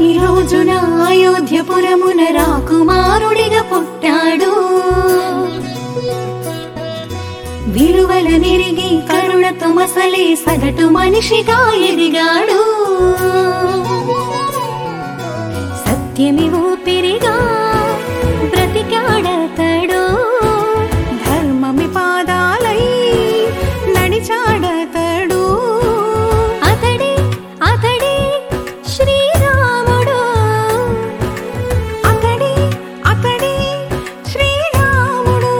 నవమి రోజున అయోధ్యపురమున రాకుమారుడిగా పుట్టాడు విలువల నిరిగి కరుణతో మసలే సగటు మనిషిగా ఎదిగాడు సత్యమి ఊపిరిగా బ్రతికాడతడు ధర్మమి పాదాలై నడిచాడతడు అతడే అతడే శ్రీరాముడు అతడే అతడే శ్రీరాముడు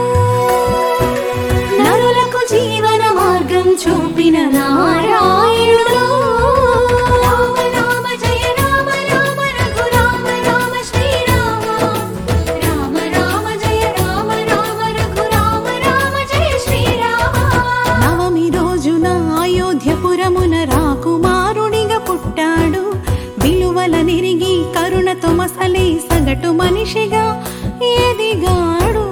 నరులకు జీవన మార్గం చూపిన నారాయణుడు రామ రామ జయ రామ రామ రఘురామ రామ శ్రీరామ రామ రామ జయ రామ రామ రఘురామ రామ జయ శ్రీరామ నవమి రోజున అయోధ్యపురమున రాకుమారుడిగా పుట్టాడు విలువల నిరిగి కరుణతో మసలి సగటు మనిషిగా ఎదిగాడు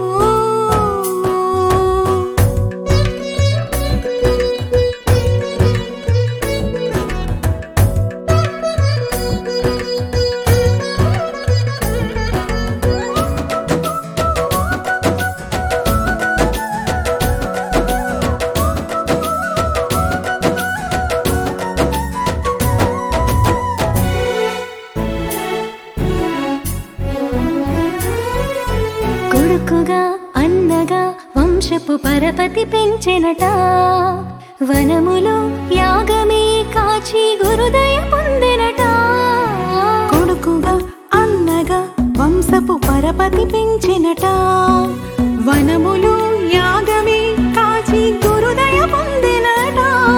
కొడుకుగా అన్నగా వంశపు పరపతి పెంచెనట వనములో యాగమే కాచి గురుదయ పొందెనట కొడుకుగా అన్నగా వంశపు పరపతి పెంచెనట వనములో యాగమే కాచి గురుదయ పొందెనట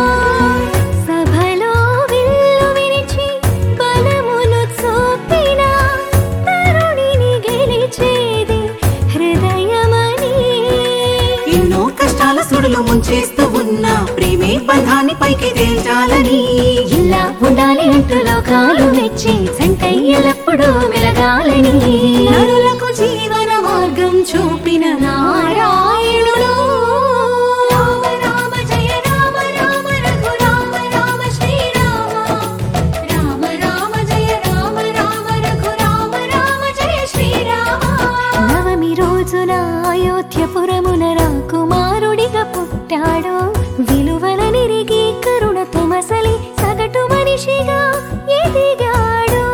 సభలో విల్లు విరిచి బలమును చూపిన తరుణిని గెలిచేది హృదయమని ఎన్నో కష్టాల సుడులు ముంచేస్తూ ఉన్న ప్రేమే బంధాన్ని పైకి తేల్చాలని ఇలా ఉండాలి అంటూ లోకాలు మెచ్చి సంకయ్యలప్పుడు మెలగాలని నరులకు జీవన మార్గం చూపిన నారాయణుడు రామ రామ జయ రామ రామ రఘురామ రామ శ్రీరామ రామ రామ జయ రామ రామ రఘురామ రామ జయ శ్రీరామ నవమి రోజున అయోధ్యపురమున రాకుమారుడిగా పుట్టాడు విలువల నిరిగి కరుణతో మసలి సగటు మనిషిగా ఎదిగాడు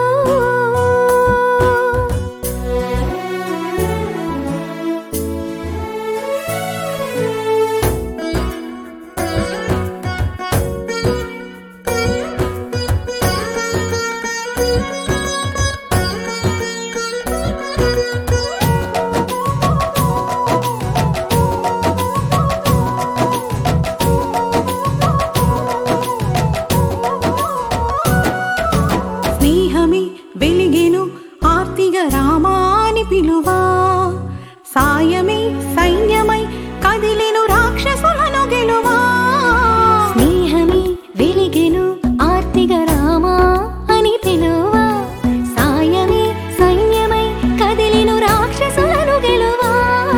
స్నేహమే వెలిగెను ఆర్తిగా రామాని పిలువా సాయమే సైన్యమై కదిలెను రాక్షసులను గెలువా స్నేహమే వెలిగెను ఆర్తిగా రామా అని పిలువా సాయమే సైన్యమై కదిలిను రాక్షసులను గెలువా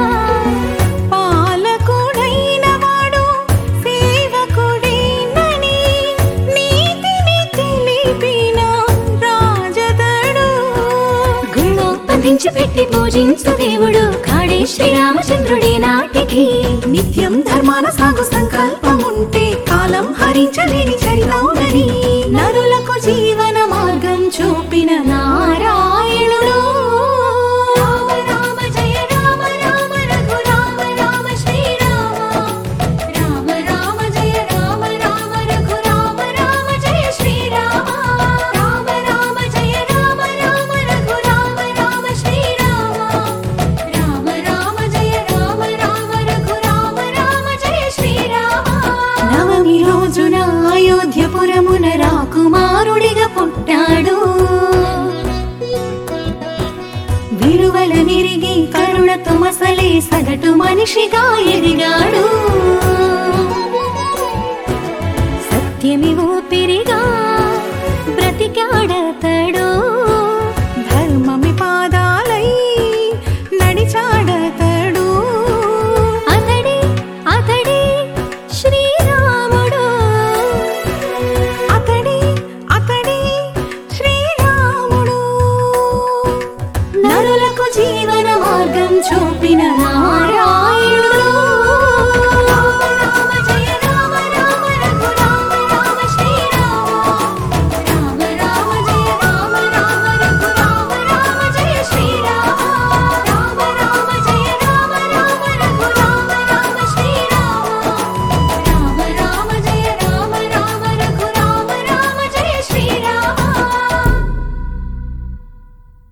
పాలకుడైన వాడు సేవకుడేనని నీతిని తెలిపిన రాజదడు గుళ్ళో బంధించి పెట్టి పూజించు దేవుడు కాడే శ్రీరామచంద్రుడి నాటికి నిత్యం ధర్మాన సాగు సంకల్పం ఉంటే కాలం హరించలేని చరితౌనని నరులకు జీవన మార్గం చూపిన నారాయణుడు రామ రామ జయ రామ రామ రఘురామ రామ శ్రీరామ రామ రామ జయ రామ రామ రఘురామ రామ జయ శ్రీరామ రామ రామ జయ రామ రామ రఘురామ రామ శ్రీరామ రామ రామ జయ రామ రామ రఘురామ రామ జయ శ్రీరామ నవమి రోజున అయోధ్యపురమున రాకుమారుడిగా పుట్టాడు విలువల నిరిగి కరుణతో మసలే సగటు మనిషిగా ఎదిగాడు సత్యమి ఊపిరిగా